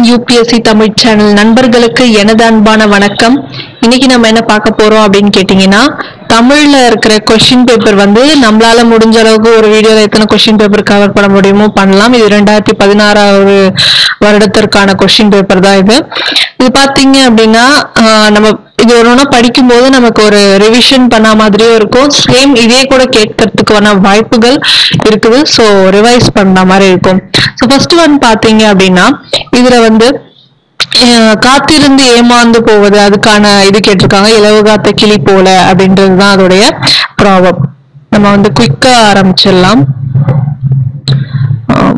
UPSC Tamil channel நண்பர்களுக்கு எனது அன்பான வணக்கம் இன்னைக்கு நம்ம என்ன பார்க்க போறோம் அப்படின்னு கேட்டிங்கன்னா தமிழ்ல இருக்கிற கொஸ்டின் பேப்பர் வந்து நம்மளால முடிஞ்ச அளவுக்கு ஒரு வீடியோல எத்தனை கொஸ்டின் பேப்பர் கவர் பண்ண முடியுமோ பண்ணலாம் இது ரெண்டாயிரத்தி பதினாறாவது வருடத்திற்கான கொஸ்டின் பேப்பர் தான் இது இது பாத்தீங்க அப்படின்னா ஆஹ் நம்ம இது ஒன்று படிக்கும்போது நமக்கு ஒரு ரிவிஷன் பண்ண மாதிரியும் இருக்கும் சேம் இதே கூட கேட்கறதுக்கான வாய்ப்புகள் இருக்குது ஸோ ரிவைஸ் பண்ண மாதிரி இருக்கும் ஸோ ஃபர்ஸ்ட் ஒன் பாத்தீங்க அப்படின்னா இதுல வந்து அஹ் காத்திருந்து ஏமாந்து போவது அதுக்கான இது கேட்டிருக்காங்க இலவு காத்த கிளி போல அப்படின்றது தான் அதோடைய ப்ராபம் நம்ம வந்து குயிக்கா ஆரம்பிச்சிடலாம் ஆம்.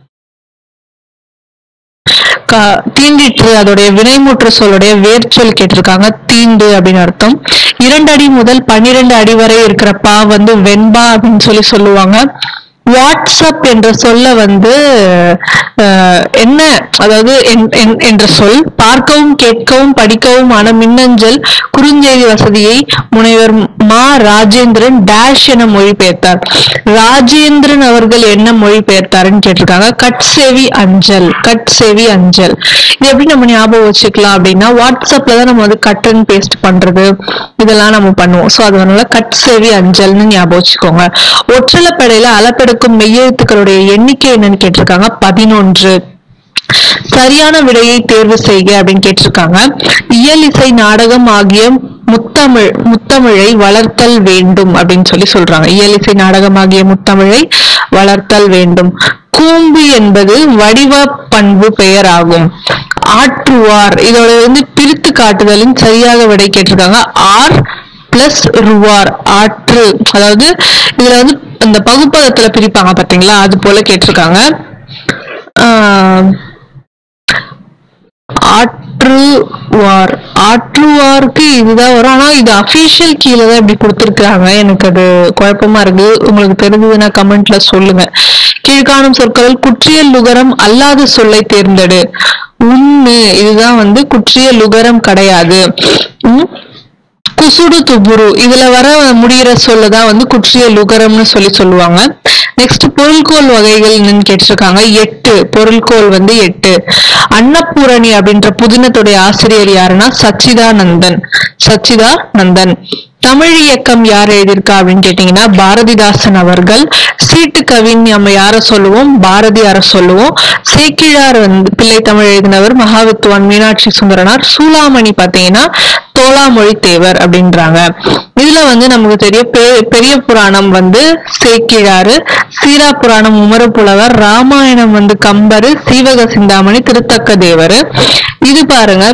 கா- தீண்டிற்று அதோடைய வினைமுற்று சொல்லுடைய வேர்ச்சொல் கேட்டிருக்காங்க தீண்டு அப்படின்னு அர்த்தம் இரண்டு அடி முதல் பன்னிரண்டு அடி வரை இருக்கிற பா வந்து வெண்பா அப்படின்னு சொல்லி சொல்லுவாங்க வாட்ஸ்அப் என்ற சொல்ல வந்து அஹ், என்ன அதாவது என்- என்- என்ற சொல் பார்க்கவும் கேட்கவும் படிக்கவுமான மின்னஞ்சல் குறுஞ்செய்தி வசதியை முனைவர் மா ராஜேந்திரன் டேஷ் என மொழிபெயர்த்தார் ராஜேந்திரன் அவர்கள் என்ன மொழிபெயர்த்தாருன்னு கேட்டிருக்காங்க கட்சேவி அஞ்சல் கட்சேவி அஞ்சல் இது எப்படி நம்ம ஞாபகம் வச்சுக்கலாம் அப்படின்னா வாட்ஸ்அப்ல தான் நம்ம வந்து கட் அண்ட் பேஸ்ட் பண்றது இதெல்லாம் நம்ம பண்ணுவோம் ஸோ அதனால கட்சேவி அஞ்சல்னு ஞாபகம் வச்சுக்கோங்க ஒற்றலப்படையில அளப்பெடுக்கும் மெய்யெழுத்துக்களுடைய எண்ணிக்கை என்னன்னு கேட்டிருக்காங்க பதினொன்று சரியான விடையை தேர்வு செய்க அப்படின்னு கேட்டிருக்காங்க இயல் இசை நாடகம் ஆகிய முத்தமிழ் முத்தமிழை வளர்த்தல் வேண்டும் அப்படின்னு சொல்லி சொல்றாங்க இயல் இசை நாடகம் ஆகிய முத்தமிழை வளர்த்தல் வேண்டும் கூம்பு என்பது வடிவ பண்பு பெயர் ஆகும் ஆற்றுவார் இதோட வந்து பிரித்து காட்டுதலின் சரியாக விடை கேட்டிருக்காங்க ஆர் பிளஸ் ருவார் ஆற்று அதாவது இதுல வந்து இந்த பகுப்பதத்துல பிரிப்பாங்க பாத்தீங்களா அது போல கேட்டிருக்காங்க ஆஹ் ஆற்றுவார் ஆற்றுவாருக்கு இதுதான் வரும் ஆனா இது அபிஷியல் கீழே தான் இப்படி கொடுத்துருக்காங்க எனக்கு அது குழப்பமா இருக்கு உங்களுக்கு தெரிஞ்சதுன்னா கமெண்ட்ல சொல்லுங்க கீழ்காணும் சொற்களில் குற்றியல் லுகரம் அல்லாத சொல்லை தேர்ந்தெடு உண்ணு இதுதான் வந்து குற்றிய லுகரம் கிடையாது உம் குசுடு துபுரு இதுல வர முடிகிற சொல்லதான் வந்து குற்றிய லுகரம்னு சொல்லி சொல்லுவாங்க நெக்ஸ்ட் பொருள்கோள் வகைகள் என்னன்னு கேட்டிருக்காங்க எட்டு பொருள்கோள் வந்து எட்டு அன்னபூரணி அப்படின்ற புதினத்துடைய ஆசிரியர் யாருன்னா சச்சிதானந்தன் சச்சிதானந்தன் தமிழ் இயக்கம் யார் எழுதியிருக்கா அப்படின்னு கேட்டீங்கன்னா பாரதிதாசன் அவர்கள் சீட்டு கவின் நம்ம யார சொல்லுவோம் பாரதியார சொல்லுவோம் சேக்கிழார் வந்து பிள்ளை தமிழ் எழுதினவர் மகாவித்துவான் மீனாட்சி சுந்தரனார் சூளாமணி பாத்தீங்கன்னா தோளாமொழி தேவர் அப்படின்றாங்க இதுல வந்து நமக்கு தெரிய பெ- பெரிய புராணம் வந்து சேக்கிழாரு சீரா புராணம் உமரப்புலவர் ராமாயணம் வந்து கம்பரு சீவக சிந்தாமணி திருத்தக்க தேவர் இது பாருங்க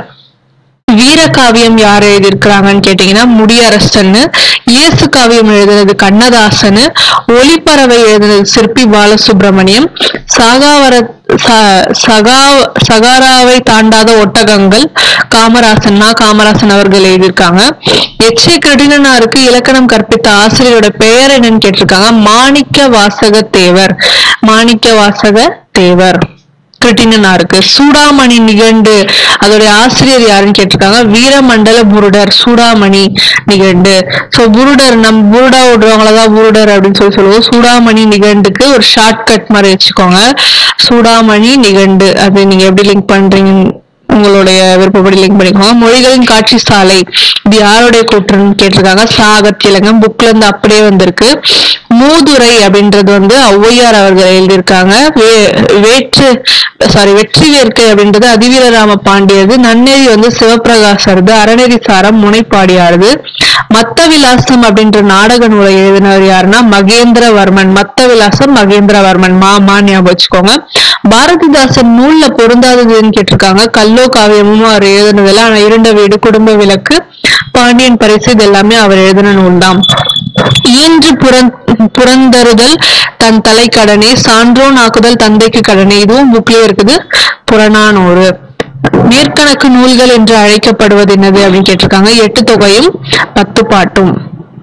வீரகாவியம் யார் எழுதியிருக்கிறாங்கன்னு கேட்டீங்கன்னா முடியரசன்னு இயேசு காவியம் எழுதினது கண்ணதாசன் ஒளிப்பறவை எழுதினது சிற்பி பாலசுப்ரமணியம் சாகாவர ச- சகா சகாராவை தாண்டாத ஒட்டகங்கள் காமராசன்னா காமராசன் அவர்கள் எழுதியிருக்காங்க எச் ஏ கிருட்டிணனாருக்கு இலக்கணம் கற்பித்த ஆசிரியரோட பெயர் என்னன்னு கேட்டிருக்காங்க மாணிக்க வாசக தேவர் மாணிக்க வாசக தேவர் கிருட்டிணனாருக்கு சூடாமணி நிகண்டு அதோடைய ஆசிரியர் யாருன்னு கேட்டிருக்காங்க வீரமண்டல புருடர் சூடாமணி நிகண்டு சோ புருடர் நம் புருடா ஓடுறவங்களதான் புருடர் அப்படின்னு சொல்லி சொல்லுவோம் சூடாமணி நிகண்டுக்கு ஒரு ஷார்ட் கட் மாதிரி வச்சுக்கோங்க சூடாமணி நிகண்டு அது நீங்க எப்படி லிங்க் பண்றீங்க உங்களுடைய விருப்பப்படி லிங்க் பண்ணிக்கோங்க மொழிகளின் காட்சி சாலை இது யாருடைய கூற்றுன்னு கேட்டிருக்காங்க சாகத்திலங்கம் புக்ல இருந்து அப்படியே வந்திருக்கு மூதுரை அப்படின்றது வந்து ஔவையார் அவர்கள் எழுதியிருக்காங்க வே- வேற்று சாரி வெற்றி வேர்க்கை அப்படின்றது அதிவீரராம பாண்டியது நன்னெறி வந்து சிவபிரகாசரது அறநெறி சாரம் முனைப்பாடியாரது மத்த விலாசம் அப்படின்ற நாடக நூலை எழுதினவர் யாருன்னா மகேந்திரவர்மன் மத்த விலாசம் மகேந்திரவர்மன் மாமா ஞாபகம் வச்சுக்கோங்க பாரதிதாசன் நூல்ல பொருந்தாததுன்னு கேட்டிருக்காங்க கல்லோ காவியமும் அவர் எழுதினதுல ஆனா இருண்ட வீடு குடும்ப விளக்கு பாண்டியன் பரிசு இது எல்லாமே அவர் எழுதின நூல் தான் இயன்று புறந் புறந்தருதல் தன் தலை கடனே சான்றோன் ஆக்குதல் தந்தைக்கு கடனே இதுவும் புக்லயே இருக்குது புறநானூறு மேற்கணக்கு நூல்கள் என்று அழைக்கப்படுவது என்னது அப்படின்னு கேட்டிருக்காங்க எட்டு தொகையும் பத்து பாட்டும்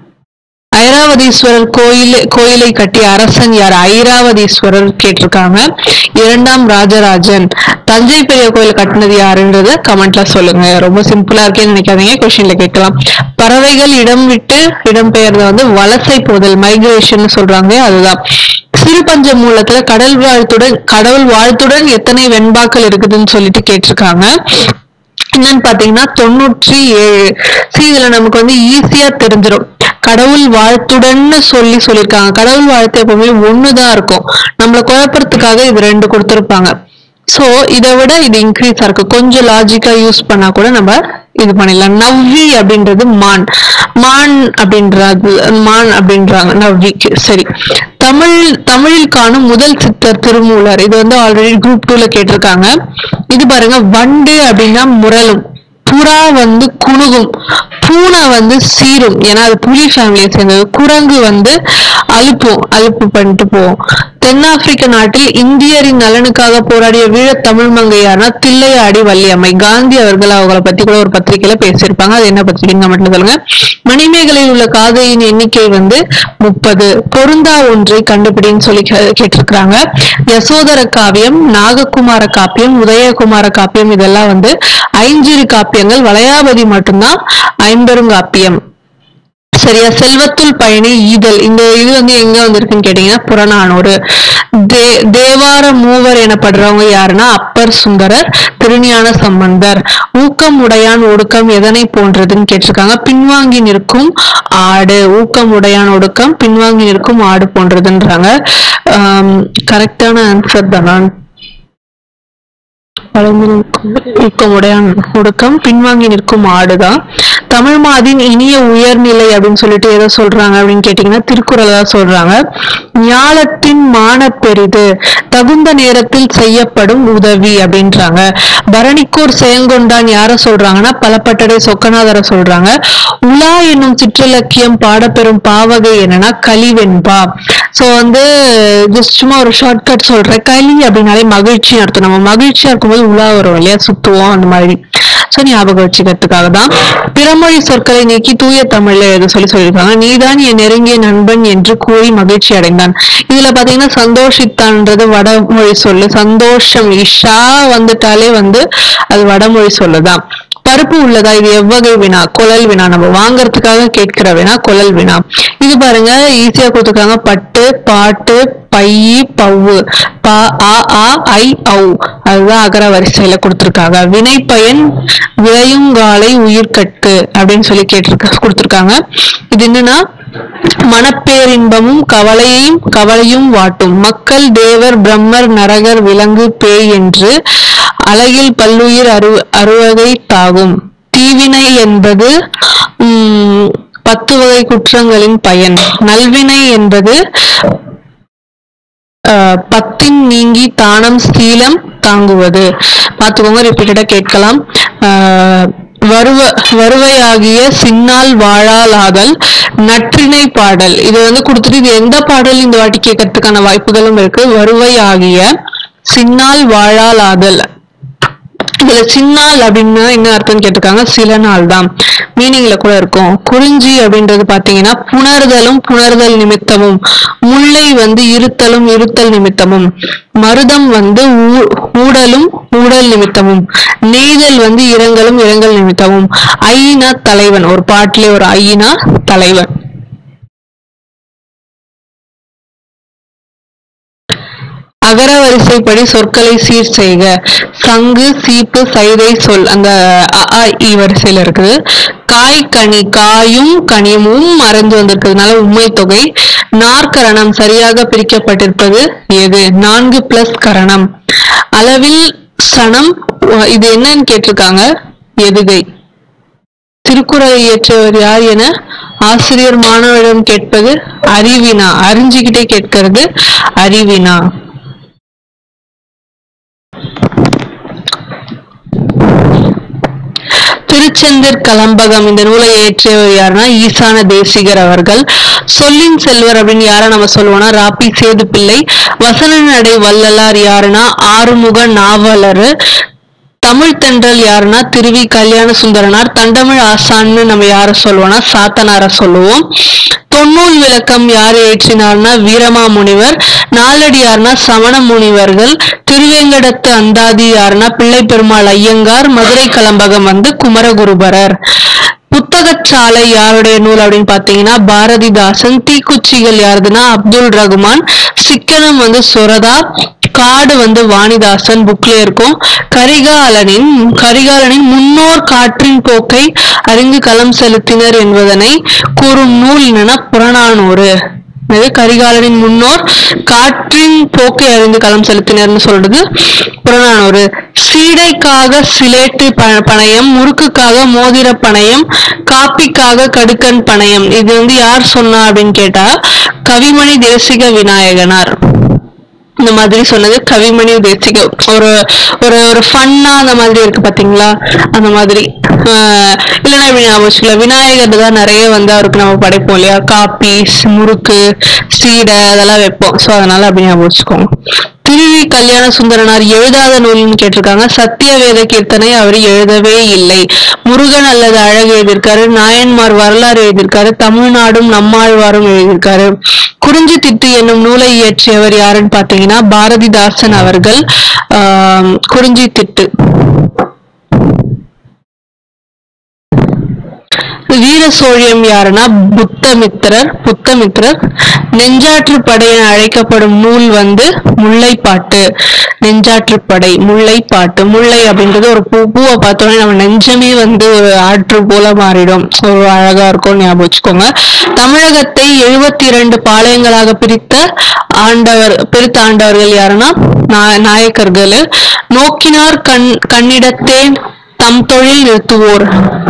ஐராவதீஸ்வரர் கோயில் கோயிலை கட்டிய அரசன் யார் ஐராவதீஸ்வரர் கேட்டிருக்காங்க இரண்டாம் ராஜராஜன் தஞ்சை பெரிய கோயில் கட்டினது யாருன்றத கமெண்ட்ல சொல்லுங்க ரொம்ப சிம்பிளா இருக்கேன்னு நினைக்காதீங்க கொஸ்டின்ல கேட்கலாம் பறவைகள் இடம் விட்டு இடம் பெயர்த வந்து வலசை போதல் மைக்ரேஷன் சொல்றாங்க அதுதான் சிறுபஞ்ச மூலத்துல கடல் வாழ்த்துடன் கடவுள் வாழ்த்துடன் எத்தனை வெண்பாக்கள் இருக்குதுன்னு சொல்லிட்டு கேட்டிருக்காங்க என்னன்னு பாத்தீங்கன்னா தொண்ணூற்றி ஏழு சரி இதுல நமக்கு வந்து ஈஸியா தெரிஞ்சிடும் கடவுள் வாழ்த்துடன்னு சொல்லி சொல்லியிருக்காங்க கடவுள் வாழ்த்து எப்பவுமே ஒண்ணுதான் இருக்கும் நம்மள குழப்பறதுக்காக இது ரெண்டு கொடுத்திருப்பாங்க சோ இதை விட இது இன்க்ரீஸ் இருக்கு கொஞ்சம் லாஜிக்கா யூஸ் பண்ணா கூட நம்ம இது பண்ணிடலாம் நவ்வி அப்படின்றது மான் மான் அப்படின்றது மான் அப்படின்றாங்க நவ்விக்கு சரி தமிழ் தமிழில் காணும் முதல் சித்தர் திருமூலர் இது வந்து ஆல்ரெடி குரூப் டூல கேட்டிருக்காங்க இது பாருங்க வண்டு அப்படின்னா முரலும் புறா வந்து குணுகும் பூனை வந்து சீரும் ஏன்னா அது புலி ஃபேமிலியை சேர்ந்தது குரங்கு வந்து அலுப்பும் அலுப்பு பண்ணிட்டு போகும் தென்னாப்பிரிக்க நாட்டில் இந்தியரின் நலனுக்காக போராடிய வீர தமிழ் மங்கையானா தில்லையாடி வள்ளியம்மை காந்தி அவர்கள் அவங்கள பத்தி கூட ஒரு பத்திரிக்கையில பேசியிருப்பாங்க அது என்ன பத்திரிக்கைன்னு மட்டும் சொல்லுங்க மணிமேகலையில் உள்ள காதையின் எண்ணிக்கை வந்து முப்பது பொருந்தா ஒன்றை கண்டுபிடின்னு சொல்லி கே- கேட்டிருக்கிறாங்க யசோதர காவியம் நாககுமார காப்பியம் உதயகுமார காப்பியம் இதெல்லாம் வந்து ஐஞ்சிறு காப்பியங்கள் வளையாபதி மட்டும்தான் ஐம்பெருங்காப்பியம் சரியா செல்வத்துள் பயணி ஈதல் இந்த இது வந்து எங்க வந்திருக்குன்னு கேட்டீங்கன்னா புறநானூறு தே தேவார மூவர் எனப்படுறவங்க யாருன்னா அப்பர் சுந்தரர் திருஞான சம்பந்தர் ஊக்கம் உடையான் ஒடுக்கம் எதனை போன்றதுன்னு கேட்டிருக்காங்க பின்வாங்கி நிற்கும் ஆடு ஊக்கம் உடையான் ஒடுக்கம் பின்வாங்கி நிற்கும் ஆடு போன்றதுன்றாங்க கரெக்டான ஆன்சர் தானா வளைந்து நிற்கும் ஊக்கமுடையான் ஒடுக்கம் பின்வாங்கி நிற்கும் ஆடுதான் தமிழ் மாதின் இனிய உயர்நிலை அப்படின்னு சொல்லிட்டு எதை சொல்றாங்க அப்படின்னு கேட்டீங்கன்னா திருக்குறள் தான் சொல்றாங்க ஞாலத்தின் மான பெரிது தகுந்த நேரத்தில் செய்யப்படும் உதவி அப்படின்றாங்க பரணிக்கூர் செயங்கொண்டான் யார சொல்றாங்கன்னா பலப்பட்டடை சொக்கநாதரை சொல்றாங்க உலா என்னும் சிற்றிலக்கியம் பாடப்பெறும் பாவகை என்னன்னா கலிவெண்பா சோ வந்து ஜஸ்ட் சும்மா ஒரு ஷார்ட்கட் சொல்றேன் களி அப்படின்னாலே மகிழ்ச்சி அர்த்தம் நம்ம மகிழ்ச்சியா இருக்கும்போது உலா வரும் இல்லையா சுத்துவோம் அந்த மாதிரி சோ ஞாபகம் வச்சுக்கிறதுக்காக தான் பிறமொழி சொற்களை நீக்கி தூய தமிழ்ல எது சொல்லி சொல்லியிருக்காங்க நீதான் என் நெருங்கிய நண்பன் என்று கூறி மகிழ்ச்சி அடைந்தான் இதுல பாத்தீங்கன்னா சந்தோஷித்தான்றது வடமொழி சொல்லு சந்தோஷம் இஷா வந்துட்டாலே வந்து அது வடமொழி சொல்லுதான் பருப்பு உள்ளதா இது எவ்வகை வினா குழல் வினா நம்ம வாங்குறதுக்காக கேட்கிற வினா குழல் வினா இது பாருங்க ஈஸியா கொடுத்துருக்காங்க பட்டு பாட்டு பையி பவ்வு ப ஆ ஆ ஐ ஔ அதுதான் அகர வரிசையில கொடுத்திருக்காங்க வினைப்பயன் விளையுங்காலை உயிர்கட்டு அப்படின்னு சொல்லி கேட்டிருக்க கொடுத்திருக்காங்க இது என்னன்னா மனப்பேரின்பமும் கவலையையும் கவலையும் வாட்டும் மக்கள் தேவர் பிரம்மர் நரகர் விலங்கு பேய் என்று அழகில் பல்லுயிர் அரு அறுவகை தாகும் தீவினை என்பது உம் பத்து வகை குற்றங்களின் பயன் நல்வினை என்பது ஆஹ் பத்தின் நீங்கி தானம் சீலம் தாங்குவது பார்த்துக்கோங்க ரிப்பீட்டடா கேட்கலாம் ஆஹ் வருவ வருவையாகிய சின்னால் வாழாலாதல் நற்றிணை பாடல் இது வந்து கொடுத்துட்டு இது எந்த பாடல் இந்த வாட்டி கேட்கறதுக்கான வாய்ப்புகளும் இருக்கு வருவையாகிய சின்னால் வாழாலாதல் இதுல சின்னால் அப்படின்னா என்ன அர்த்தம் கேட்டிருக்காங்க சில நாள் தான் மீனிங்ல கூட இருக்கும் குறிஞ்சி அப்படின்றது பாத்தீங்கன்னா புணர்தலும் புணர்தல் நிமித்தமும் முல்லை வந்து இருத்தலும் இருத்தல் நிமித்தமும் மருதம் வந்து ஊ- ஊடலும் ஊடல் நிமித்தமும் நெய்தல் வந்து இரங்கலும் இரங்கல் நிமித்தமும் ஐனா தலைவன் ஒரு பாட்டிலே ஒரு ஐனா தலைவன் அகர வரிசைப்படி சொற்களை சீர் செய்க சங்கு சீப்பு சைதை சொல் அந்த அ, ஆ, இ வரிசையில இருக்குது காய் கனி காயும் கனியும் மறைந்து வந்திருக்கிறதுனால உண்மை தொகை நாற்கரணம் சரியாக பிரிக்கப்பட்டிருப்பது எது நான்கு பிளஸ் கரணம் அளவில் சனம் உ- இது என்னன்னு கேட்டிருக்காங்க எதுகை திருக்குறளை இயற்றியவர் யார் என ஆசிரியர் மாணவரிடம் கேட்பது அறிவினா அறிஞ்சுக்கிட்டே கேட்கிறது அறிவினா திருச்செந்தூர் கலம்பகம் இந்த நூலை இயற்றியவர் யாருன்னா ஈசான தேசிகர் அவர்கள் சொல்லின் செல்வர் அப்படின்னு யாரை நம்ம சொல்லுவோம்னா ராப்பி சேது பிள்ளை வசன நடை வள்ளலார் யாருன்னா ஆறுமுக நாவலர் தமிழ் தென்றல் யாருன்னா திருவி கல்யாண சுந்தரனார் தண்டமிழ் ஆசான்னு நம்ம யார சொல்லுவோம்னா சாத்தனார சொல்லுவோம் தொன்னூல் விளக்கம் யார் ஏற்றினார்னா வீரமா முனிவர் நாலடியார்னா சமண முனிவர்கள் திருவேங்கடத்து அந்தாதி யாருன்னா பிள்ளை பெருமாள் ஐயங்கார் மதுரை கலம்பகம் வந்து குமரகுருபரர் புத்தகச்சாலை யாருடைய நூல் அப்படின்னு பாத்தீங்கன்னா பாரதிதாசன் தீக்குச்சிகள் யாருதுன்னா அப்துல் ரகுமான் சிக்கனம் வந்து சுரதா காடு வந்து வாணிதாசன் புக்ல இருக்கும் கரிகாலனின் கரிகாலனின் முன்னோர் காற்றின் போக்கை அறிந்து களம் செலுத்தினர் என்பதனை கூறும் நூல் என்னன்னா புறநானூறு இது கரிகாலனின் முன்னோர் காற்றின் போக்கை அறிந்து களம் செலுத்தினர்னு சொல்றது புறநானூறு சீடைக்காக சிலேட்டு ப- பணயம் முறுக்குக்காக மோதிர பணயம் காப்பிக்காக கடுக்கன் பணயம் இது வந்து யார் சொன்னா அப்படின்னு கேட்டா கவிமணி தேசிக விநாயகனார் இந்த மாதிரி சொன்னது கவிமணி தேசிக ஒரு ஒரு ஒரு ஃபன்னா அந்த மாதிரி இருக்கு பாத்தீங்களா அந்த மாதிரி ஆஹ் இல்லைன்னா இப்படி ஞாபகம் வச்சுக்கலாம் விநாயகர் தான் நிறைய வந்து அவருக்கு நம்ம படைப்போம் இல்லையா காப்பி ஸ்- முறுக்கு சீடை அதெல்லாம் வைப்போம் ஸோ அதனால அப்படி ஞாபகம் வச்சுக்கோங்க திருவி கல்யாண சுந்தரனார் எழுதாத நூல்னு கேட்டிருக்காங்க சத்தியவேத கீர்த்தனை அவர் எழுதவே இல்லை முருகன் அல்லது அழகு எழுதியிருக்காரு நாயன்மார் வரலாறு எழுதியிருக்காரு தமிழ்நாடும் நம்மாழ்வாரும் எழுதியிருக்காரு குறிஞ்சி திட்டு என்னும் நூலை இயற்றியவர் யாருன்னு பாத்தீங்கன்னா பாரதிதாசன் அவர்கள் ஆஹ் குறிஞ்சி திட்டு வீர சோழியம் யாருன்னா புத்தமித்திரர் புத்தமித்திரர் நெஞ்சாற்றுப்படை என அழைக்கப்படும் நூல் வந்து முல்லைப்பாட்டு நெஞ்சாற்றுப்படை முல்லைப்பாட்டு முல்லை அப்படின்றது ஒரு பூ பூவை பார்த்தோன்னே நம்ம நெஞ்சமே வந்து ஒரு ஆற்று போல மாறிடும் ஒரு அழகா இருக்கும் ஞாபகம் வச்சுக்கோங்க தமிழகத்தை எழுபத்தி இரண்டு பாளையங்களாக பிரித்த ஆண்டவர் பிரித்த ஆண்டவர்கள் யாருன்னா நா- நாயக்கர்கள் நோக்கினார் கண் கண்ணிடத்தே தம் தொழில் நிறுத்துவோர்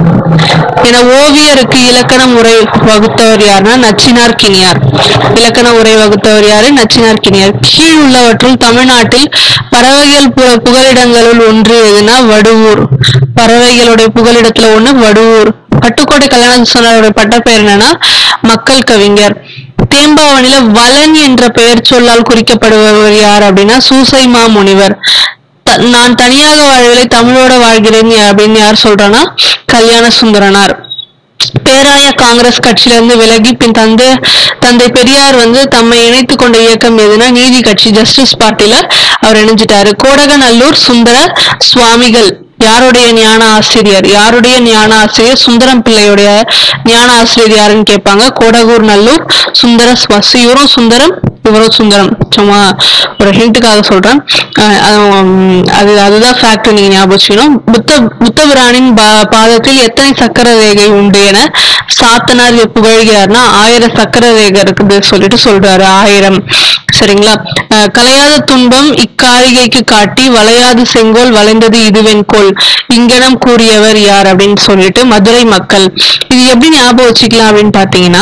என ஓவியருக்கு இலக்கண முறை வகுத்தவர் யாருன்னா நச்சினார் கிணியார் இலக்கண உரை வகுத்தவர் யாரு நச்சினார் கிணியார் கீழ் உள்ளவற்றுள் தமிழ்நாட்டில் பறவைகள் பு- புகலிடங்களுள் ஒன்று எதுனா வடுவூர் பறவைகளுடைய புகலிடத்துல ஒண்ணு வடுவூர் பட்டுக்கோட்டை கல்யாண சொன்னாருடைய பட்டப்பெயர் என்னன்னா மக்கள் கவிஞர் தேம்பாவணியில வலன் என்ற பெயர் சொல்லால் குறிக்கப்படுபவர் யார் அப்படின்னா சூசைமா முனிவர் த- நான் தனியாக வாழவில்லை தமிழோட வாழ்கிறேன் யா- அப்படின்னு யார் சொல்றான்னா கல்யாண சுந்தரனார் பேராய காங்கிரஸ் கட்சியிலிருந்து விலகி பின் தந்தை தந்தை பெரியார் வந்து தம்மை இணைத்துக் கொண்ட இயக்கம் எதுனா நீதி கட்சி ஜஸ்டிஸ் பார்ட்டில அவர் இணைஞ்சிட்டாரு கோடகநல்லூர் சுந்தர சுவாமிகள் யாருடைய ஞான ஆசிரியர் யாருடைய ஞான ஆசிரியர் சுந்தரம் பிள்ளையுடைய ஞான ஆசிரியர் யாருன்னு கேட்பாங்க கோடகூர் நல்லூர் சுந்தர சுவாசி இவரும் சுந்தரம் இவரும் சுந்தரம் சும்மா ஒரு ஹிண்ட்டுக்காக சொல்றேன் அஹ் அது, உம், அது அதுதான் ஃபேக்ட் நீங்க ஞாபகம் வச்சுக்கணும் புத்த புத்தபிரானின் பா- பாதத்தில் எத்தனை சக்கர ரேகை உண்டு என சாத்தனார் புகழ்கிறார்னா ஆயிரம் சக்கர ரேகை இருக்குது சொல்லிட்டு சொல்றாரு ஆயிரம் சரிங்களா அஹ் கலையாத துன்பம் இக்காரிகைக்கு காட்டி வளையாது செங்கோல் வளைந்தது இதுவென்கோல் இங்கனம் கூறியவர் யார் அப்படின்னு சொல்லிட்டு மதுரை மக்கள் இது எப்படி ஞாபகம் வச்சுக்கலாம் அப்படின்னு பாத்தீங்கன்னா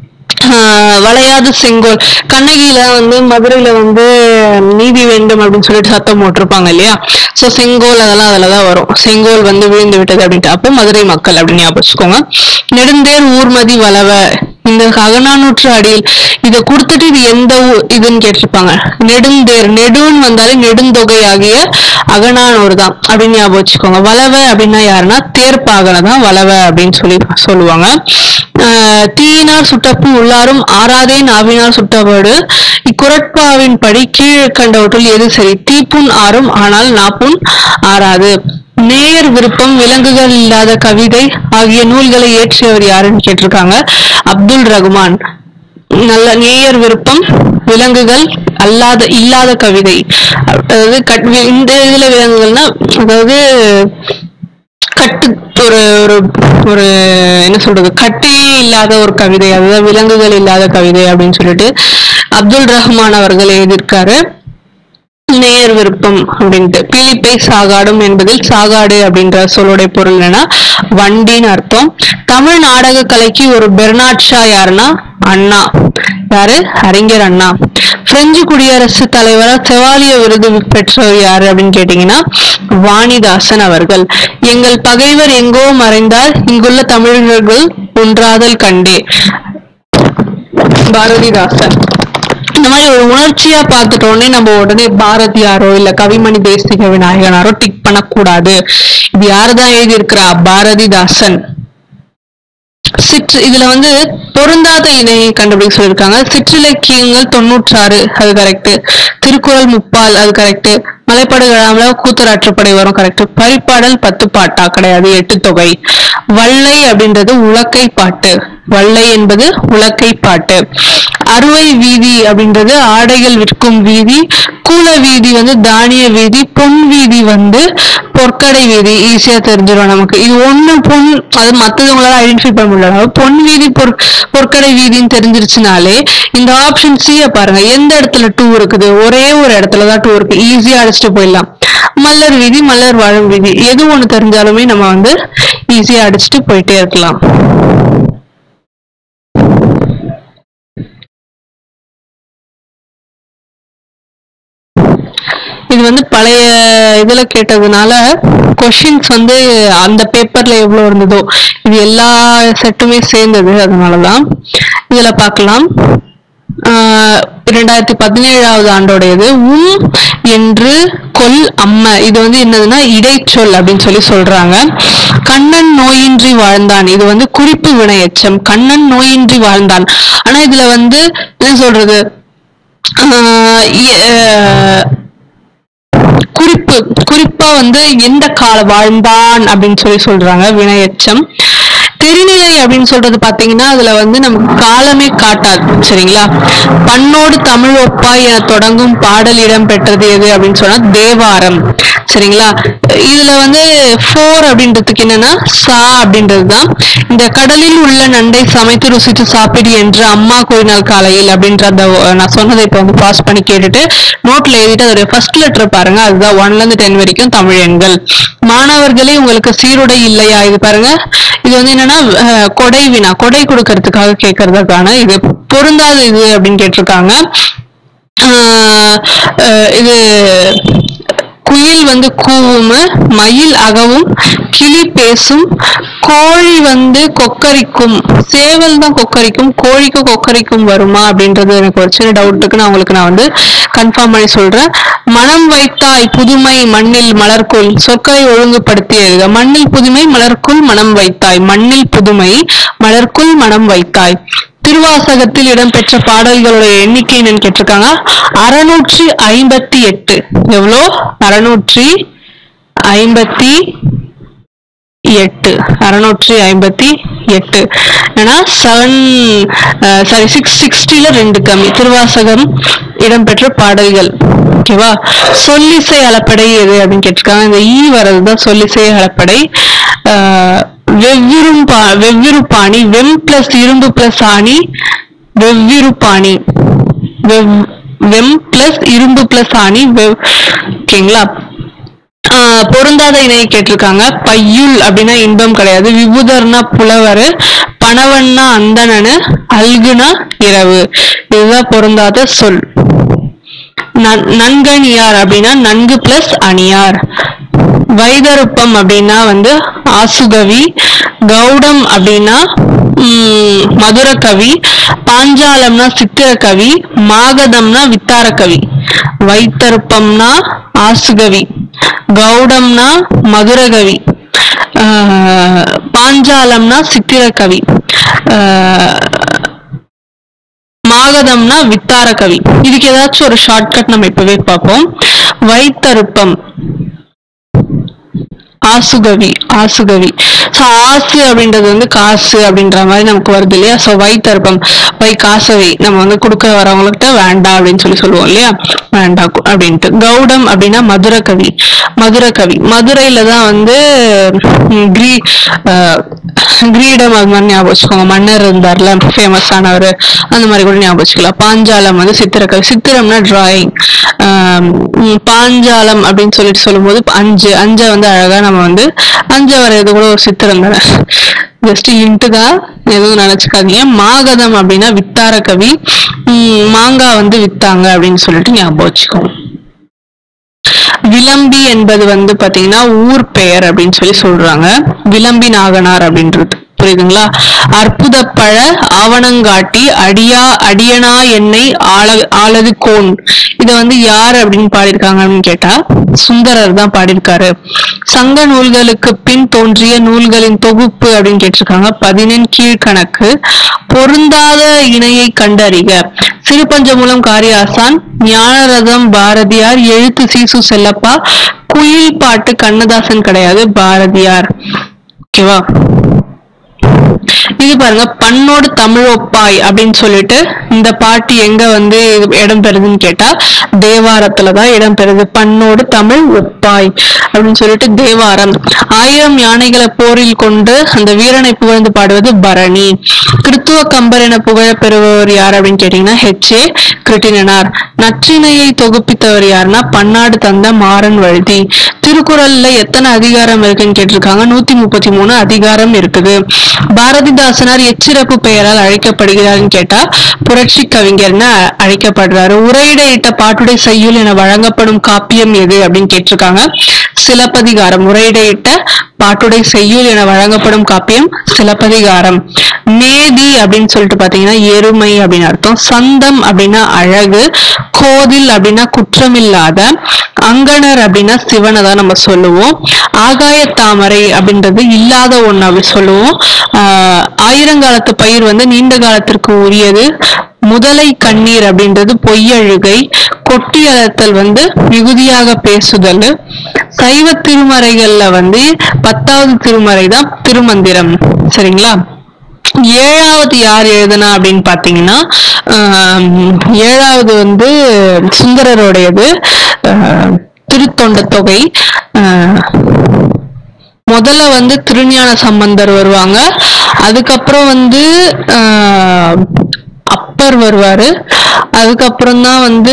ஆஹ் வளையாது செங்கோல் கண்ணகியில வந்து மதுரையில வந்து நீதி வேண்டும் அப்படின்னு சொல்லிட்டு சத்தம் போட்டிருப்பாங்க இல்லையா சோ செங்கோல் அதெல்லாம் அதுலதான் வரும் செங்கோல் வந்து விழுந்து விட்டது அப்படின்ட்டு அப்போ மதுரை மக்கள் அப்படின்னு ஞாபகம் வச்சுக்கோங்க நெடுந்தேர் ஊர்மதி வளவ இந்த அகநானூற்று அடியில் இதை கொடுத்துட்டு இது எந்த ஊ- இதுன்னு கேட்டிருப்பாங்க நெடுந்தேர் நெடுன்னு வந்தாலே நெடுந்தொகை ஆகிய அகநானூறு தான் அப்படின்னு ஞாபகம் வச்சுக்கோங்க வளவ அப்படின்னா யாருன்னா தேர்ப்பாகனை தான் வளவ அப்படின்னு சொல்லி சொல்லுவாங்க ஆஹ் தீயினார் சுட்டப்பு உள்ளாரும் ஆறாதே நாவினார் சுட்டபடு இக்குரட்பாவின் படி கீழ் கண்டவற்றுள் எது சரி தீப்புண் ஆறும் ஆனால் நாப்புண் ஆறாது நேயர் விருப்பம் விலங்குகள் இல்லாத கவிதை ஆகிய நூல்களை இயற்றியவர் யாருன்னு கேட்டிருக்காங்க அப்துல் ரகுமான் நல்ல நேயர் விருப்பம் விலங்குகள் அல்லாத இல்லாத கவிதை அதாவது கட் இந்த இதுல விலங்குகள்னா அதாவது கட்டு ஒரு ஒரு ஒரு என்ன சொல்றது கட்டே இல்லாத ஒரு கவிதை அதுதான் விலங்குகள் இல்லாத கவிதை அப்படின்னு சொல்லிட்டு அப்துல் ரஹ்மான் அவர்கள் எழுதியிருக்காரு நேயர் விருப்பம் அப்படின்ட்டு பீலிப்பை சாகாடும் என்பதில் சாகாடு அப்படின்ற சொல்லுடைய பொருள் என்னன்னா வண்டின்னு அர்த்தம் தமிழ் நாடக கலைக்கு ஒரு பெர்னாட் ஷா யாருன்னா அண்ணா யாரு அறிஞர் அண்ணா பிரெஞ்சு குடியரசு தலைவரா செவாலிய விருது பெற்றவர் யாரு அப்படின்னு கேட்டீங்கன்னா வாணிதாசன் அவர்கள் எங்கள் பகைவர் எங்கோ மறைந்தால் இங்குள்ள தமிழர்கள் ஒன்றாதல் கண்டே பாரதிதாசன் இந்த மாதிரி ஒரு உணர்ச்சியா பார்த்துட்டோடனே நம்ம உடனே பாரதியாரோ இல்ல கவிமணி தேசிக விநாயகனாரோ டிக் பண்ணக்கூடாது இது யாருதான் எழுதியிருக்கிறா பாரதிதாசன் சிற்று இதுல வந்து பொருந்தாத இணையை கண்டுபிடிக்க சொல்லியிருக்காங்க சிற்றிலக்கியங்கள் தொண்ணூற்றாறு அது கரெக்ட் திருக்குறள் முப்பால் அது கரெக்ட் மலைப்பாடுகளாமல கூத்தராற்றுப்படை வரும் கரெக்ட் பரிப்பாடல் பத்து பாட்டா கிடையாது எட்டு தொகை வள்ளை அப்படின்றது உலக்கை பாட்டு வள்ளை என்பது உலக்கை பாட்டு அறுவை வீதி அப்படின்றது ஆடைகள் விற்கும் வீதி கூல வீதி வந்து தானிய வீதி பொன் வீதி வந்து பொற்கடை வீதி ஈஸியா தெரிஞ்சிடும் நமக்கு இது ஒண்ணு பொன் அது மத்தவங்களால ஐடென்டிஃபை பண்ண முடியல பொன் வீதி பொற் பொற்கடை வீதின்னு தெரிஞ்சிருச்சுனாலே இந்த ஆப்ஷன் சிய பாருங்க எந்த இடத்துல டூ இருக்குது ஒரே ஒரு இடத்துல தான் டூ இருக்கு ஈஸியா அடிச்சுட்டு போயிடலாம் மல்லர் வீதி மல்லர் வாழும் வீதி எது ஒண்ணு தெரிஞ்சாலுமே நம்ம வந்து ஈஸியா அடிச்சுட்டு போயிட்டே இருக்கலாம் இது வந்து பழைய இதுல கேட்டதுனால கொஷின்ஸ் வந்து அந்த பேப்பர்ல எவ்வளவு இருந்ததோ இது எல்லா செட்டுமே சேர்ந்தது அதனாலதான் இதுல பார்க்கலாம் ஆஹ் இரண்டாயிரத்தி பதினேழாவது ஆண்டோடையது உம் என்று கொல் அம்ம இது வந்து என்னதுன்னா இடைச்சொல் அப்படின்னு சொல்லி சொல்றாங்க கண்ணன் நோயின்றி வாழ்ந்தான் இது வந்து குறிப்பு வினையெச்சம் கண்ணன் நோயின்றி வாழ்ந்தான் ஆனா இதுல வந்து என்ன சொல்றது ஆஹ் எ- ஆஹ் குறிப்பு குறிப்பா வந்து எந்த கால வாழ்ந்தான் அப்படின்னு சொல்லி சொல்றாங்க வினையெச்சம் தெரிநிலை அப்படின்னு சொல்றது பாத்தீங்கன்னா அதுல வந்து நமக்கு காலமே காட்டாது சரிங்களா பண்ணோடு தமிழ் ஒப்பாய் என தொடங்கும் பாடல் இடம் பெற்றது எது அப்படின்னு சொன்னா தேவாரம் சரிங்களா இதுல வந்து ஃபோர் அப்படின்றதுக்கு என்னன்னா சா அப்படின்றது தான் இந்த கடலில் உள்ள நண்டை சமைத்து ருசித்து சாப்பிடு என்று அம்மா கூறினாள் காலையில் அப்படின்ற அந்த அஹ், நான் சொன்னதை இப்போ வந்து பாஸ் பண்ணி கேட்டுட்டு நோட்ல எழுதிட்டு அதோட ஃபர்ஸ்ட் லெட்டர் பாருங்க அதுதான் ஒன்ல இருந்து டென் வரைக்கும் தமிழ் எண்கள் மாணவர்களே உங்களுக்கு சீருடை இல்லையா இது பாருங்க இது வந்து என்னன்னா அஹ், கொடை வினா கொடை கொடுக்கறதுக்காக கேட்கறதுக்கான இது பொருந்தாத இது அப்படின்னு கேட்டிருக்காங்க ஆஹ் அஹ் இது குயில் வந்து கூவும் மயில் அகவும் கிளி பேசும் கோழி வந்து கொக்கரிக்கும் சேவல் தான் கொக்கரிக்கும் கோழிக்கு கொக்கரிக்கும் வருமா அப்படின்றது எனக்கு ஒரு சின்ன டவுட் இருக்கு நான் உங்களுக்கு நான் வந்து கன்ஃபார்ம் பண்ணி சொல்றேன் மனம் வைத்தாய் புதுமை மண்ணில் மலர்க்குள் சொற்களை ஒழுங்குபடுத்தி எழுதுக மண்ணில் புதுமை மலர்க்குள் மனம் வைத்தாய் மண்ணில் புதுமை மலர்க்குள் மனம் வைத்தாய் திருவாசகத்தில் இடம்பெற்ற பாடல்களுடைய எண்ணிக்கை என்னன்னு கேட்டிருக்காங்க அறுநூற்றி ஐம்பத்தி எட்டு எவ்வளோ அறுநூற்றி ஐம்பத்தி எட்டு அறுநூற்றி ஐம்பத்தி எட்டு ஏன்னா செவன் சாரி சிக்ஸ் சிக்ஸ்டில ரெண்டு கம்மி திருவாசகம் இடம்பெற்ற பாடல்கள் ஓகேவா சொல்லிசை அளப்படை எது அப்படின்னு கேட்டிருக்காங்க இந்த ஈ வர்றதுதான் சொல்லிசை அளப்படை ஆஹ் வெவ்விரும் பா வெவ்விரு பாணி வெம் பிளஸ் இரும்பு பிளஸ் ஆணி வெவ்விரு பாணி வெவ் வெம் பிளஸ் இரும்பு பிளஸ் ஆணி வெவ் ஓகேங்களா ஆஹ் பொருந்தாத இணையை கேட்டிருக்காங்க பையுள் அப்படின்னா இன்பம் கிடையாது விபுதர்னா புலவர் பணவன்னா அந்தணனு அல்குனா இரவு இதுதான் பொருந்தாத சொல் நன்- நன்கணியார் அப்படின்னா நன்கு பிளஸ் அணியார் வைதருப்பம் அப்படின்னா வந்து ஆசுகவி கௌடம் அப்படின்னா உம், மதுரகவி பாஞ்சாலம்னா சித்திரக்கவி மாகதம்னா வித்தாரக்கவி வைத்தருப்பம்னா ஆசுகவி கௌடம்னா மதுரகவி ஆஹ், பாஞ்சாலம்னா சித்திரக்கவி ஆஹ், மாகதம்னா வித்தார கவி இதுக்கு ஏதாச்சும் ஒரு ஷார்ட்கட் நம்ம இப்பவே பார்ப்போம் வைத்தருப்பம் ஆசுகவி ஆசுகவி ஸோ ஆசு அப்படின்றது வந்து காசு அப்படின்ற மாதிரி நமக்கு வருது இல்லையா ஸோ வைத்தருப்பம் வை காசவை நம்ம வந்து கொடுக்க வரவங்ககிட்ட வேண்டாம் அப்படின்னு சொல்லி சொல்லுவோம் இல்லையா வேண்டாம் கு- அப்படின்ட்டு கௌடம் அப்படின்னா மதுரை கவி மதுரை கவி மதுரையில தான் வந்து ம், கிரீ அஹ், கிரீடம் அது மாதிரி ஞாபகம் வச்சுக்கோங்க மன்னர் இருந்தார்ல ஃபேமஸ் ஆனவர் அந்த மாதிரி கூட ஞாபகம் வச்சுக்கலாம் பாஞ்சாலம் வந்து சித்திரக்கவி சித்திரம்னா டிராயிங் பாஞ்சாலம் அப்படின்னு சொல்லிட்டு சொல்லும்போது இப்ப அஞ்சு அஞ்சை வந்து அழகா நம்ம வந்து அஞ்சை வரையது கூட ஒரு சித்திரம் தானே ஜஸ்ட் இன்ட்டு தான் எதுவும் நினைச்சுக்காதீங்க மாகதம் அப்படின்னா வித்தார கவி உம் மாங்காய் வந்து வித்தாங்க அப்படின்னு சொல்லிட்டு ஞாபகம் வச்சுக்கோங்க விளம்பி என்பது வந்து பாத்தீங்கன்னா ஊர் பெயர் அப்படின்னு சொல்லி சொல்றாங்க விளம்பி நாகனார் அப்படின்றது புரியுதுங்களா அற்புத பழ ஆவணங்காட்டி அடியா அடியனா என்னை ஆள ஆளது கோன் இத வந்து யார் அப்படின்னு பாடியிருக்காங்க அப்படின்னு கேட்டா சுந்தரர் தான் பாடியிருக்காரு சங்க நூல்களுக்கு பின் தோன்றிய நூல்களின் தொகுப்பு அப்படின்னு கேட்டிருக்காங்க பதினெண் கீழ்கணக்கு பொருந்தாத இணையை கண்டறிக சிறுபஞ்சமூலம் காரியாசான் ஞானரதம் பாரதியார் எழுத்து சீசு செல்லப்பா குயில் பாட்டு கண்ணதாசன் கிடையாது பாரதியார் ஓகேவா இது பாருங்க பண்ணோடு தமிழ் ஒப்பாய் அப்படின்னு சொல்லிட்டு இந்த பாட்டு எங்க வந்து இடம் பெறுதுன்னு கேட்டா தேவாரத்துலதான் இடம் பெறுது பண்ணோடு தமிழ் ஒப்பாய் அப்படின்னு சொல்லிட்டு தேவாரம் ஆயிரம் யானைகளை போரில் கொண்டு அந்த வீரனை புகழ்ந்து பாடுவது பரணி கிறித்துவ கம்பர் என புகழ பெறுபவர் யார் அப்படின்னு கேட்டீங்கன்னா ஹெச் ஏ கிருட்டினனார் நற்றினையை தொகுப்பித்தவர் யாருன்னா பன்னாடு தந்த மாறன் வழுதி திருக்குறள்ல எத்தனை அதிகாரம் இருக்குன்னு கேட்டிருக்காங்க நூத்தி முப்பத்தி மூணு அதிகாரம் இருக்குது பாரதிதாசனார் எச்சிறப்பு பெயரால் அழைக்கப்படுகிறார்னு கேட்டா புரட்சி கவிஞர்னு அ- அழைக்கப்படுறாரு உரையிடையிட்ட பாட்டுடை செய்யுள் என வழங்கப்படும் காப்பியம் எது அப்படின்னு கேட்டிருக்காங்க சிலப்பதிகாரம் உரையிடையிட்ட பாட்டுடை செய்யுள் என வழங்கப்படும் காப்பியம் சிலப்பதிகாரம் மேதி அப்படின்னு சொல்லிட்டு பாத்தீங்கன்னா எருமை அப்படின்னு அர்த்தம் சந்தம் அப்படின்னா அழகு கோதில் அப்படின்னா குற்றமில்லாத அங்கணர் அப்படின்னா சிவனை தான் நம்ம சொல்லுவோம் ஆகாய தாமரை அப்படின்றது இல்லாத ஒண்ணு அப்படி சொல்லுவோம் ஆஹ் ஆயிரங்காலத்து பயிர் வந்து நீண்ட காலத்திற்கு உரியது முதலை கண்ணீர் அப்படின்றது பொய்யழுகை கொட்டி அழுத்தல் வந்து மிகுதியாக பேசுதல் சைவ திருமறைகள்ல வந்து பத்தாவது திருமறை தான் திருமந்திரம் சரிங்களா ஏழாவது யார் எழுதுனா அப்படின்னு பாத்தீங்கன்னா ஆஹ் ஏழாவது வந்து சுந்தரருடையது ஆஹ் திருத்தொண்ட தொகை ஆஹ் முதல்ல வந்து திருஞான சம்பந்தர் வருவாங்க அதுக்கப்புறம் வந்து ஆஹ் அப்பர் வருவாரு அதுக்கப்புறம் தான் வந்து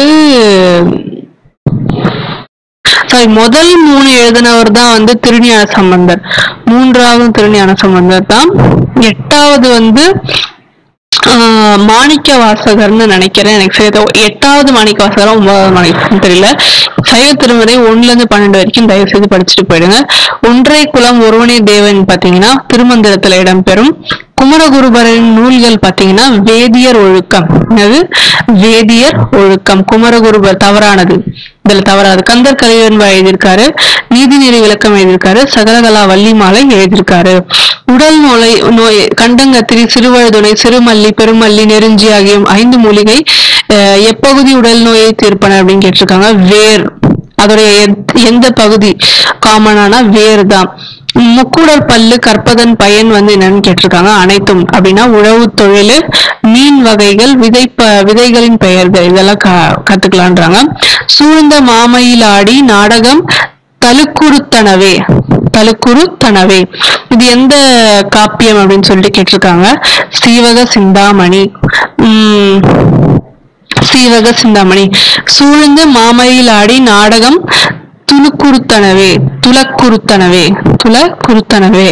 சாரி முதல் மூணு எழுதினவர் தான் வந்து திருஞான சம்பந்தர் மூன்றாவது திருஞான சம்பந்தர் தான் எட்டாவது வந்து ஆஹ் மாணிக்க வாசகர்னு நினைக்கிறேன் எனக்கு சரியா தெரியல. எட்டாவது மாணிக்க வாசகரா ஒன்பதாவது மாணிக்க தெரியல சைவ திருமறை ஒண்ணுல இருந்து பன்னெண்டு வரைக்கும் தயவு செய்து படிச்சுட்டு போயிடுங்க ஒன்றை குலம் ஒருவனே தேவன் பாத்தீங்கன்னா திருமந்திரத்துல இடம்பெறும் குமரகுருபரின் நூல்கள் பாத்தீங்கன்னா வேதியர் ஒழுக்கம் என்னது வேதியர் ஒழுக்கம் குமரகுருபர் தவறானது இதுல தவறாது கந்தர் கலிவன்பா எழுதியிருக்காரு நீதிநெறி விளக்கம் எழுதியிருக்காரு சகலகலா வள்ளிமாலை எழுதியிருக்காரு உடல் நோய் நோய் கண்டங்கத்திரி சிறுவழுதுணை சிறுமல்லி பெருமல்லி நெருஞ்சி ஆகிய ஐந்து மூலிகை அஹ், எப்பகுதி உடல் நோயை தீர்ப்பன அப்படின்னு கேட்டிருக்காங்க வேர் அதோடைய எத்- எந்த பகுதி காமனானா வேர் தான் முக்குடல் பல்லு கற்பதன் பயன் வந்து என்னன்னு கேட்டிருக்காங்க அனைத்தும் அப்படின்னா உழவு தொழில் மீன் வகைகள் விதை ப- விதைகளின் பெயர்கள் இதெல்லாம் க- கத்துக்கலான்றாங்க சூழ்ந்த மாமையில் ஆடி நாடகம் தலுக்குறுத்தனவே தலுக்குறுத்தனவே இது எந்த காப்பியம் அப்படின்னு சொல்லிட்டு கேட்டிருக்காங்க சீவக சிந்தாமணி உம் சீவக சிந்தாமணி சூழ்ந்து மாமையில் ஆடி நாடகம் துணுக்குறுத்தனவே துலக்குறுத்தனவே துலக்குறுத்தனவே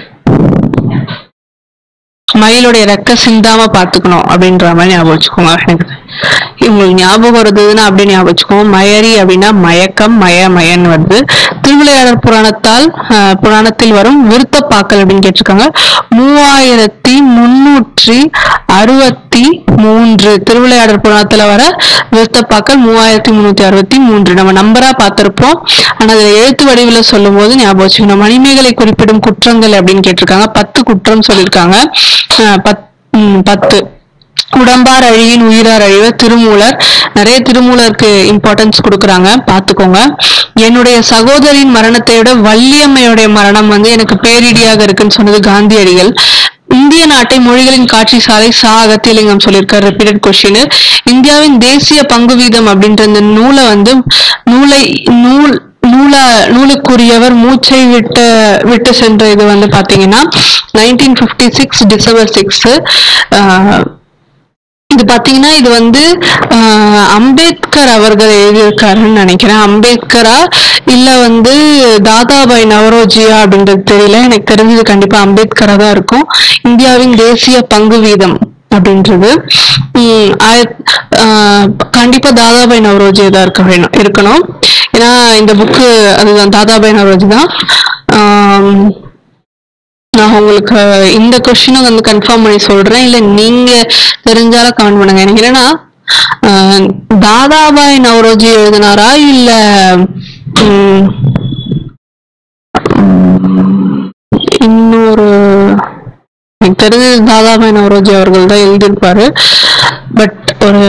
மயிலுடைய ரெக்க சிந்தாம பாத்துக்கணும் அப்படின்ற மாதிரி ஞாபகம் வச்சுக்கோங்க எனக்கு உங்களுக்கு ஞாபகம் வருதுன்னா அப்படி ஞாபகம் வச்சுக்கோங்க மயரி அப்படின்னா மயக்கம் மய மயன் வருது திருவிளையாடல் புராணத்தால் ஆஹ், புராணத்தில் வரும் விருத்தப்பாக்கள் அப்படின்னு கேட்டிருக்காங்க மூவாயிரத்தி முன்னூற்றி அறுபத்தி மூன்று திருவிளையாடல் புராணத்துல வர விருத்தப்பாக்கள் மூவாயிரத்தி முன்னூத்தி அறுபத்தி மூன்று நம்ம நம்பரா பார்த்திருப்போம் ஆனா அதுல எழுத்து வடிவில் சொல்லும் போது ஞாபகம் வச்சுக்கணும் மணிமேகலை குறிப்பிடும் குற்றங்கள் அப்படின்னு கேட்டிருக்காங்க பத்து குற்றம் சொல்லியிருக்காங்க ஆஹ் பத்- ம், பத்து உடம்பார் அழியின் உயிரார் அழிவு திருமூலர் நிறைய திருமூலருக்கு இம்பார்ட்டன்ஸ் கொடுக்குறாங்க பார்த்துக்கோங்க என்னுடைய சகோதரின் மரணத்தை விட வள்ளியம்மையுடைய மரணம் வந்து எனக்கு பேரிடியாக இருக்குன்னு சொன்னது காந்தியடிகள் இந்திய நாட்டை மொழிகளின் காட்சி சாலை சா அகத்தியலிங்கம் சொல்லியிருக்காரு ரிப்பீட்டட் கொஸ்டின் இந்தியாவின் தேசிய பங்கு வீதம் அப்படின்ற இந்த நூலை வந்து நூலை நூல் நூல நூலுக்குரியவர் மூச்சை விட்டு விட்டு சென்ற இது வந்து பாத்தீங்கன்னா nineteen fifty six December six இது பாத்தீங்கன்னா இது வந்து ஆஹ், அம்பேத்கர் அவர்கள் எழுதியிருக்காருன்னு நினைக்கிறேன் அம்பேத்கரா இல்ல வந்து தாதாபாய் நவரோஜியா அப்படின்றது தெரியல எனக்கு தெரிஞ்சது கண்டிப்பா அம்பேத்கரா தான் இருக்கும் இந்தியாவின் தேசிய பங்கு வீதம் அப்படின்றது உம் ஆயிரத்- ஆஹ், கண்டிப்பா தாதாபாய் நவரோஜியா தான் இருக்க வேணும் இருக்கணும் ஏன்னா இந்த புக்கு அதுதான் தாதாபாய் நவரோஜி தான் ஆம், நான் உங்களுக்கு இந்த கொஸ்டினை வந்து கன்ஃபார்ம் பண்ணி சொல்றேன் இல்ல நீங்க தெரிஞ்சாலும் கமெண்ட் பண்ணுங்க எனக்கு என்னன்னா ஆஹ், தாதாபாய் நவரோஜி எழுதினாரா இல்ல உம், இன்னொரு எனக்கு தெரிஞ்சது தாதாபாய் நவரோஜி அவர்கள் தான் எழுதியிருப்பாரு பட் ஒரு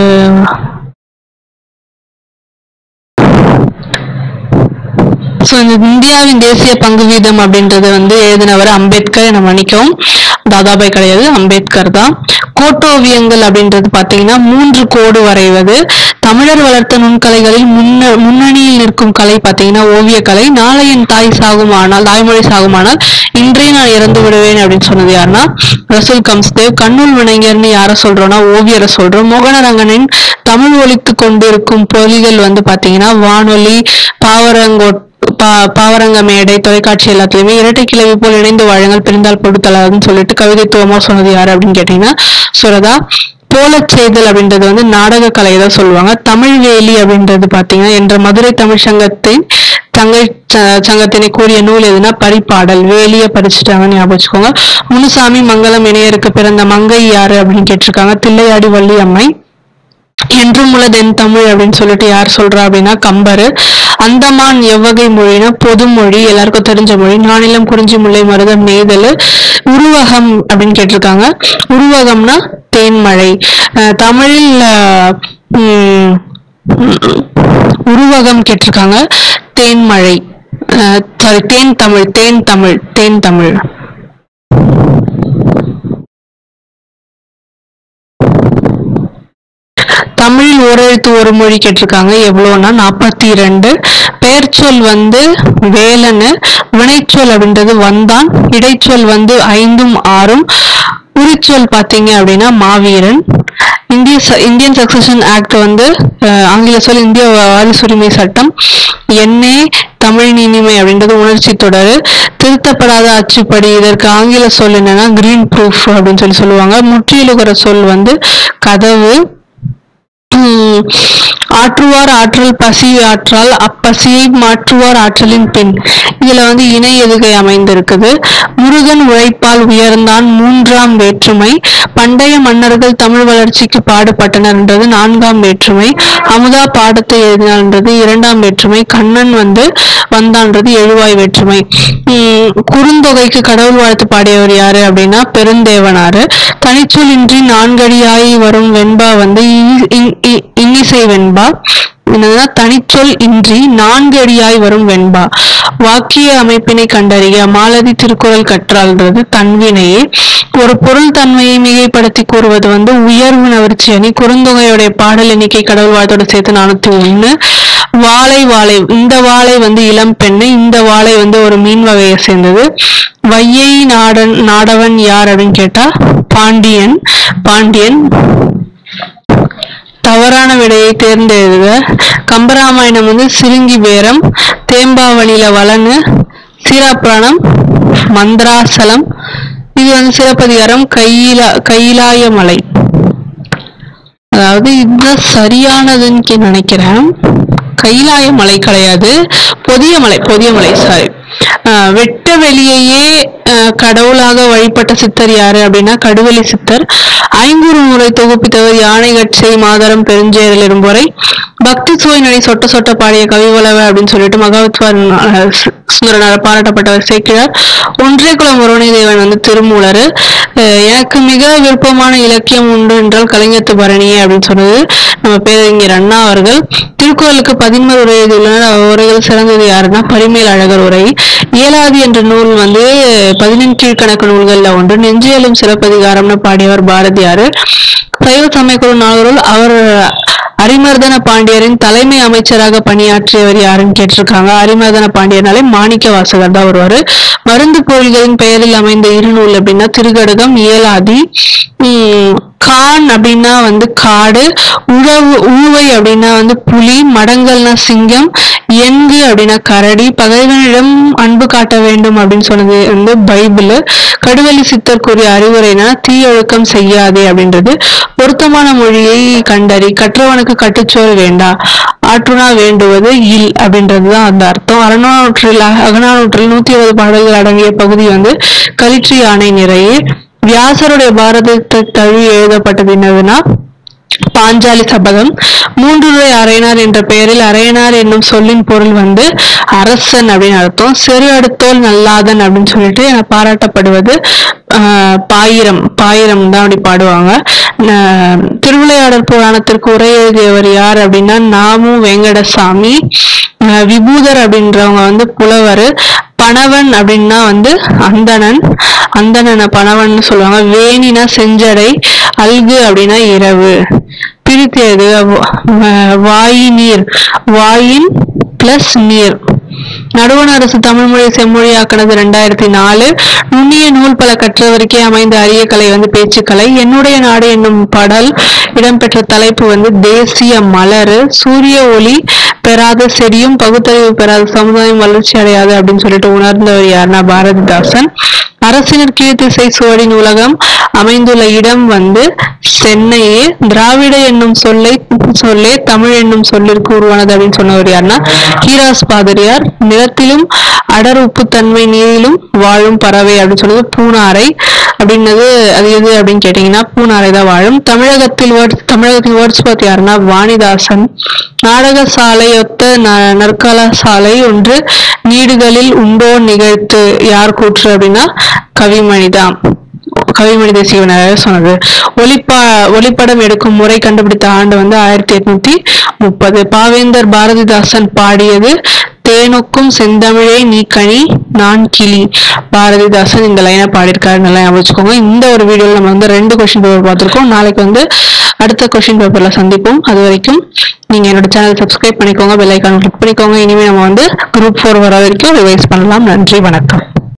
ஸோ இந்த இந்தியாவின் தேசிய பங்கு வீதம் அப்படின்றது வந்து எழுதினவர் அம்பேத்கர் என மன்னிக்கவும் தாதாபாய் கிடையாது அம்பேத்கர் தான் கோட்டோவியங்கள் அப்படின்றது பார்த்தீங்கன்னா மூன்று கோடு வரைவது தமிழர் வளர்த்த நுண்கலைகளில் முன்ன முன்னணியில் நிற்கும் கலை பார்த்தீங்கன்னா ஓவியக்கலை நாளை என் தாய் சாகுமானால் தாய்மொழி சாகுமானால் இன்றே நான் இறந்து விடுவேன் அப்படின்னு சொன்னது யாருன்னா ரசூல் கம்ஸ்தேவ் கண்ணுள் வினைஞர்னு யாரை சொல்றோம்னா ஓவியரை சொல்றோம் மோகனரங்கனின் தமிழ் ஒலித்து கொண்டிருக்கும் பொலிகள் வந்து பாத்தீங்கன்னா வானொலி பாவரங்கோ பா பாவரங்க மேடை தொலைக்காட்சி எல்லாத்துலயுமே இரட்டை கிளவி போல் இணைந்து வாழுங்கள் பிரிந்தால் பொடுத்தலாதுன்னு சொல்லிட்டு கவிதைத்துவமா சொன்னது யாரு அப்படின்னு கேட்டீங்கன்னா சுரதா போலச் செய்தல் அப்படின்றது வந்து நாடக கலையை தான் சொல்லுவாங்க தமிழ் வேலி அப்படின்றது பாத்தீங்கன்னா என்ற மதுரை தமிழ் சங்கத்தின் சங்கை ச- சங்கத்தினை கூறிய நூல் எதுனா பரிபாடல் வேலிய பறிச்சுட்டாங்கன்னு ஞாபகம் வச்சுக்கோங்க முனுசாமி மங்களம் இணையருக்கு பிறந்த மங்கை யாரு அப்படின்னு கேட்டிருக்காங்க தில்லையாடி வள்ளி அம்மை என்றும் உள்ளதென் தமிழ் அப்படின்னு சொல்லிட்டு யார் சொல்றா அப்படின்னா கம்பரு அந்தமான் எவ்வகை மொழினா பொது மொழி எல்லாருக்கும் தெரிஞ்ச மொழி நானிலம் குறிஞ்சி முல்லை மருதம் நெய்தல் உருவகம் அப்படின்னு கேட்டிருக்காங்க உருவகம்னா தேன்மழை அஹ் தமிழில் அஹ், உம், உருவகம் கேட்டிருக்காங்க தேன்மழை சாரி தேன் தமிழ் தேன் தமிழ் தேன் தமிழ் தமிழ் ஓரெழுத்து ஒரு மொழி கேட்டிருக்காங்க எவ்வளோன்னா நாற்பத்தி ரெண்டு பெயர்ச்சொல் வந்து வேலனு வினைச்சொல் அப்படின்றது வந்தான் இடைச்சொல் வந்து ஐந்தும் ஆறும் உரிச்சொல் பார்த்தீங்க அப்படின்னா மாவீரன் இந்திய ச- இந்தியன் சக்சஷன் ஆக்ட் வந்து அஹ், ஆங்கில சொல் இந்திய வாரிசுரிமை சட்டம் எண்ணே தமிழ் இனிமை அப்படின்றது உணர்ச்சி தொடர் திருத்தப்படாத அச்சுப்படி இதற்கு ஆங்கில சொல் என்னன்னா கிரீன் ப்ரூஃப் அப்படின்னு சொல்லி சொல்லுவாங்க முற்றியலுகிற சொல் வந்து கதவு உம் ஆற்றுவார் ஆற்றல் பசி ஆற்றால் அப்பசியை மாற்றுவார் ஆற்றலின் பெண் இதுல வந்து இணை எதுகை அமைந்திருக்குது முருகன் உழைப்பால் உயர்ந்தான் மூன்றாம் வேற்றுமை பண்டைய மன்னர்கள் தமிழ் வளர்ச்சிக்கு பாடுபட்டனர்ன்றது நான்காம் வேற்றுமை அமுதா பாடத்தை எழுதினார்ன்றது இரண்டாம் வேற்றுமை கண்ணன் வந்து வந்தான்றது எழுவாய் வேற்றுமை உம் குறுந்தொகைக்கு கடவுள் வாழ்த்து பாடியவர் யாரு அப்படின்னா பெருந்தேவனாரு தனிச்சொலின்றி நான்கடியாய் வரும் வெண்பா வந்து இ- இ- இ- இன்னிசை வெண்பா என்னதுன்னா தனிச்சொல் இன்றி நான்கு அடியாய் வரும் வெண்பா வாக்கிய அமைப்பினை கண்டறிய மாலதி திருக்குறள் கற்றால்ன்றது தன்வினையே ஒரு பொருள் தன்மையை மிகைப்படுத்தி கூறுவது வந்து உயர்வு நவர்ச்சி அணி குறுந்தொகையுடைய பாடல் எண்ணிக்கை கடவுள் வாழ்த்தோட சேர்த்து நானூத்தி ஒண்ணு வாழை வாழை இந்த வாழை வந்து இளம் பெண்ணு இந்த வாழை வந்து ஒரு மீன் வகையை சேர்ந்தது வையை நாடன் நாடவன் யார் அப்படின்னு கேட்டா பாண்டியன் பாண்டியன் தவறான விடையை தேர்ந்தெழுதுக கம்பராமாயணம் வந்து சிறுங்கி பேரம் தேம்பாவணியில வளனு சீராப்புராணம் மந்திராசலம் இது வந்து சிலப்பதிகாரம் கையிலா கையிலாய மலை அதாவது இதுதான் சரியானதுன்னு நினைக்கிறேன் கைலாய மலை கிடையாது பொதிய மலை பொதிய மலை சாரி வெட்ட வெளியையே அஹ், கடவுளாக வழிபட்ட சித்தர் யாரு அப்படின்னா கடுவெளி சித்தர் ஐங்குறு முறை தொகுப்பித்தவர் யானை கட்சை மாதரம் பெருஞ்சேரல் இரும்பொறை பக்தி சுவை நடை சொட்ட சொட்ட பாடிய கவிவளவ அப்படின்னு சொல்லிட்டு மகாவித்வான் அஹ், சு- சுந்தரனார் பாராட்டப்பட்டவர் சேக்கிழார் ஒன்றே குலம் ஒருவனை தேவன் வந்து திருமூலர் அஹ், எனக்கு மிக விருப்பமான இலக்கியம் உண்டு என்றால் கலைஞத்து பரணியே அப்படின்னு சொன்னது நம்ம பேரறிஞர் அண்ணா அவர்கள் திருக்குறளுக்கு பதின்மர் உரை எழுதியுள்ளனர் அவர் உரைகள் சிறந்தது யாருன்னா பரிமேல் அழகர் உரை இயலாது என்ற நூல் வந்து பதினெண் கீழ்கணக்கு நூல்கள்ல ஒன்று நெஞ்சேலும் சிறப்பதிகாரம்னு பாடியவர் பாரதியார் சைவ சமயக்குழு நாகருள் அவர் அரிமர்தன பாண்டியரின் தலைமை அமைச்சராக பணியாற்றியவர் யாருன்னு கேட்டிருக்காங்க அரிமர்தன பாண்டியர்னாலே மாணிக்க வாசகர் தான் வருவாரு மருந்து பொருள்களின் பெயரில் அமைந்த இரு நூல் அப்படின்னா திருகடுகம் இயலாதி உம் கான் அப்படின்னா வந்து காடு உழவு ஊவை அப்படின்னா வந்து புலி மடங்கல்னா சிங்கம் எங்கு அப்படின்னா கரடி பகைவனிடம் அன்பு காட்ட வேண்டும் அப்படின்னு சொன்னது வந்து பைபிள் கடுவெளி சித்தர் கூறிய அறிவுரை என்னன்னா தீயொழுக்கம் செய்யாதே அப்படின்றது பொருத்தமான மொழியை கண்டறி கற்றவனுக்கு கட்டுச்சோறு வேண்டா ஆற்றுணா வேண்டுவது இல் அப்படின்றதுதான் அந்த அர்த்தம் அறநானூற்றில் அகநானூற்றில் நூத்தி இருபது பாடல்கள் அடங்கிய பகுதி வந்து கலிற்றி யானை நிறைய வியாசருடைய பாரதத்தை தழுவி எழுதப்பட்டது என்னதுன்னா பாஞ்சாலி சபதம் மூன்றுரை அரையனார் என்ற பெயரில் அரையனார் என்னும் சொல்லின் பொருள் வந்து அரசன் அப்படின்னு அர்த்தம் செரு அடுத்தோல் நல்லாதன் அப்படின்னு சொல்லிட்டு என பாராட்டப்படுவது ஆஹ், பாயிரம் பாயிரம் தான் அப்படி பாடுவாங்க ந- திருவிளையாடற் புராணத்திற்கு உரை எழுதியவர் யார் அப்படின்னா நாமு வெங்கடசாமி ஆஹ், விபூதர் அப்படின்றவங்க வந்து புலவர் பணவன் அப்படின்னா வந்து அந்தணன் அந்தணனை பணவன் சொல்லுவாங்க வேணினா செஞ்சடை அல்கு அப்படின்னா இரவு பிரித்தது வாயி நீர் வாயின் பிளஸ் நீர் நடுவண் அரசு தமிழ் மொழி செம்மொழியாக்கினது ரெண்டாயிரத்தி நாலு நுண்ணிய நூல் பல கற்றவருக்கே அமைந்த அரிய கலை வந்து பேச்சுக்கலை என்னுடைய நாடு என்னும் பாடல் இடம்பெற்ற தலைப்பு வந்து தேசிய மலர் சூரிய ஒளி பெறாத செடியும் பகுத்தறிவு பெறாத சமுதாயம் வளர்ச்சி அடையாது அப்படின்னு சொல்லிட்டு உணர்ந்தவர் யாருன்னா பாரதிதாசன் அரசினர் கீழ்த்திசை சுவடி நூலகம் அமைந்துள்ள இடம் வந்து சென்னையே திராவிட என்னும் சொல்லை சொல்லே தமிழ் என்னும் சொல்லிற்கு உருவானது அப்படின்னு சொன்னவர் யாருன்னா ஹீராஸ் பாதிரியார் நிலத்திலும் அடர் உப்புத்தன்மை நீரிலும் வாழும் பறவை அப்படின்னு சொல்றது பூனாரை அப்படின்னது அது எது அப்படின்னு கேட்டீங்கன்னா பூனாரை தான் வாழும் தமிழகத்தில் வேர்ட்ஸ் தமிழகத்தின் வேர்ட்ஸ் பார்த்து யாருன்னா வாணிதாசன் நாடக சாலை ஒத்த ந- நற்கால சாலை ஒன்று நீடுகளில் உண்டோ நிகழ்த்து யார் கூற்று அப்படின்னா கவிமணிதான் கவிமணி தேசிகவனர் சொன்னது ஒளிப்பா ஒளிப்படம் எடுக்கும் முறை கண்டுபிடித்த ஆண்டு வந்து ஆயிரத்தி எட்நூத்தி முப்பது பாவேந்தர் பாரதிதாசன் பாடியது தேனொக்கும் செந்தமிழே நீ கனி நான் கிளி பாரதிதாசன் இந்த லைனை பாடியிருக்காரு நல்லா ஞாபகம் வச்சுக்கோங்க இந்த ஒரு வீடியோல நம்ம வந்து ரெண்டு கொஸ்டின் பேப்பர் பார்த்திருக்கோம் நாளைக்கு வந்து அடுத்த கொஸ்டின் பேப்பர்ல சந்திப்போம் அது வரைக்கும் நீங்க என்னோட சேனல் சப்ஸ்கிரைப் பண்ணிக்கோங்க பெல் ஐக்கான் கிளிக் பண்ணிக்கோங்க இனிமே நம்ம வந்து குரூப் ஃபோர் வர வரைக்கும் ரிவைஸ் பண்ணலாம் நன்றி வணக்கம்